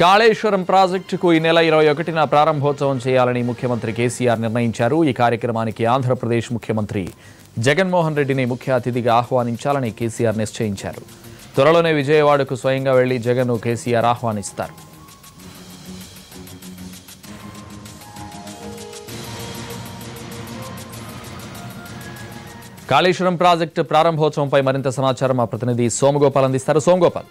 కాళేశ్వరం ప్రాజెక్టుకు ఈ నెల ఇరవై ఒకటిన ప్రారంభోత్సవం చేయాలని ముఖ్యమంత్రి కేసీఆర్ నిర్ణయించారు ఈ కార్యక్రమానికి ఆంధ్రప్రదేశ్ ముఖ్యమంత్రి జగన్మోహన్ రెడ్డిని ముఖ్య అతిథిగా ఆహ్వానించాలని కేసీఆర్ నిశ్చయించారు త్వరలోనే విజయవాడకు స్వయంగా వెళ్లి జగన్ను కేసీఆర్ ఆహ్వానిస్తారు కాళేశ్వరం ప్రాజెక్టు ప్రారంభోత్సవంపై మరింత సమాచారం మా ప్రతినిధి సోమగోపాల్ అందిస్తారు సోమగోపాల్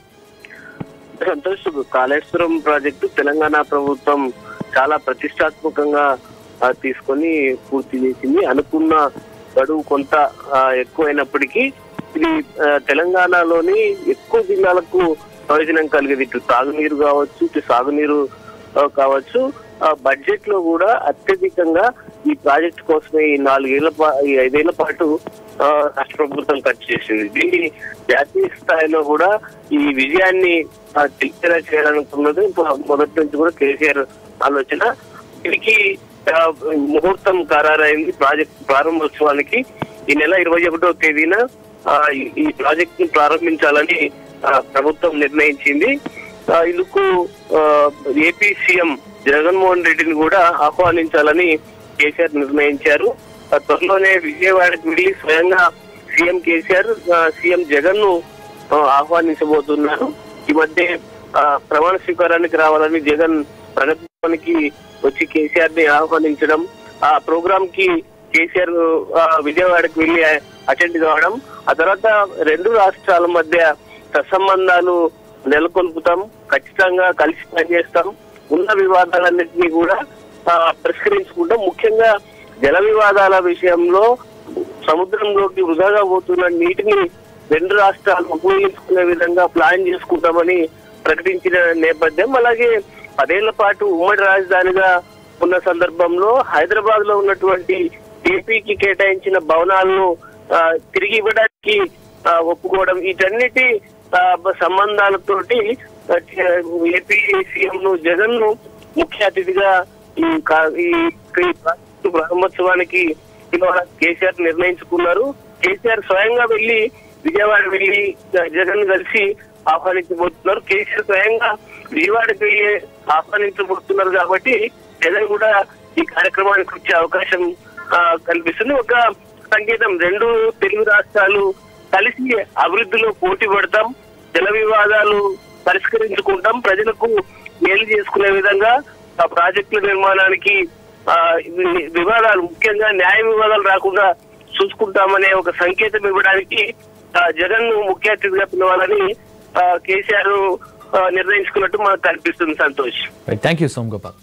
సంతోష్ కాళేశ్వరం ప్రాజెక్టు తెలంగాణ ప్రభుత్వం చాలా ప్రతిష్టాత్మకంగా ఆ, తీసుకొని పూర్తి చేసింది అనుకున్న గడువు కొంత ఆ, ఎక్కువైనప్పటికీ ఇది ఆ, తెలంగాణలోని ఎక్కువ జిల్లాలకు ప్రయోజనం కలిగేది ఇటు తాగునీరు కావచ్చు ఇటు సాగునీరు ఆ, కావచ్చు ఆ, బడ్జెట్ లో కూడా అత్యధికంగా ఈ ప్రాజెక్ట్ కోసమే ఈ నాలుగేళ్ల పా ఈ ఐదేళ్ల పాటు ఆ, రాష్ట్ర ప్రభుత్వం ఖర్చు చేసింది దీన్ని జాతీయ స్థాయిలో కూడా ఈ విజయాన్ని ఆ, తెలిసేలా చేయాలనుకున్నది మొ- మొదటి నుంచి కూడా కేసీఆర్ ఆలోచన దీనికి ఆ, ముహూర్తం ఖరారైంది ప్రాజెక్ట్ ప్రారంభోత్సవానికి ఈ నెల ఇరవై ఒకటో తేదీన ఆ, ఈ- ఈ ప్రాజెక్ట్ ని ప్రారంభించాలని ఆ, ప్రభుత్వం నిర్ణయించింది ఆ, ఇందుకు ఆ, ఏపీ సీఎం జగన్మోహన్ రెడ్డిని కూడా ఆహ్వానించాలని కేసీఆర్ నిర్ణయించారు ఆ, త్వరలోనే విజయవాడకు వెళ్లి స్వయంగా సీఎం కేసీఆర్ ఆ, సీఎం జగన్ ను ఆ, ఆహ్వానించబోతున్నారు ఈ మధ్య ఆ, ప్రమాణ స్వీకారానికి రావాలని జగన్ ప్రగతి భవన్కి వచ్చి కేసీఆర్ ని ఆహ్వానించడం ఆ ప్రోగ్రామ్ కి కేసీఆర్ ఆ, విజయవాడకు వెళ్లి అటెండ్ కావడం ఆ తర్వాత రెండు రాష్ట్రాల మధ్య సత్సంబంధాలు నెలకొల్పుతాం ఖచ్చితంగా కలిసి పనిచేస్తాం ఉన్న వివాదాలన్నింటినీ కూడా ఆ, పరిష్కరించుకుంటాం ముఖ్యంగా జల వివాదాల విషయంలో సముద్రంలోకి వృధాగా పోతున్న నీటిని రెండు రాష్ట్రాలు ఉపయోగించుకునే విధంగా ప్లాన్ చేసుకుంటామని ప్రకటించిన నేపథ్యం అలాగే పదేళ్ల పాటు ఉమ్మడి రాజధానిగా ఉన్న సందర్భంలో హైదరాబాద్ లో ఉన్నటువంటి ఏపీకి కేటాయించిన భవనాలను ఆ, తిరిగి ఇవ్వడానికి ఆ, ఒప్పుకోవడం వీటన్నిటి ఆ, సంబంధాలతోటి ఆ, ఏపీ సీఎం ను జగన్ ను ముఖ్య అతిథిగా ఈ కా- ఈ ఈ ప్రాజెక్టు ప్రారంభోత్సవానికి ఇవాళ కేసీఆర్ నిర్ణయించుకున్నారు కేసీఆర్ స్వయంగా వెళ్లి విజయవాడ వెళ్లి జగన్ కలిసి ఆహ్వానించబోతున్నారు కేసీఆర్ స్వయంగా విజయవాడకి వెళ్లి ఆహ్వానించబోతున్నారు కాబట్టి జగన్ కూడా ఈ కార్యక్రమానికి వచ్చే అవకాశం ఆ, కనిపిస్తుంది ఒక సంకేతం రెండు తెలుగు రాష్ట్రాలు కలిసి అభివృద్ధిలో పోటీ పడతాం జల వివాదాలు పరిష్కరించుకుంటాం ప్రజలకు మేలు చేసుకునే విధంగా ఆ ప్రాజెక్టుల నిర్మాణానికి ఆ, ఇవి- వివాదాలు ముఖ్యంగా న్యాయ వివాదాలు రాకుండా చూసుకుంటామనే ఒక సంకేతం ఇవ్వడానికి ఆ, జగన్ ను ముఖ్య అతిథిగా పిలవాలని ఆ, కేసీఆర్ ఆ, నిర్ణయించుకున్నట్టు మనకు కనిపిస్తుంది సంతోష్ థ్యాంక్ యూ సోమగోపాల్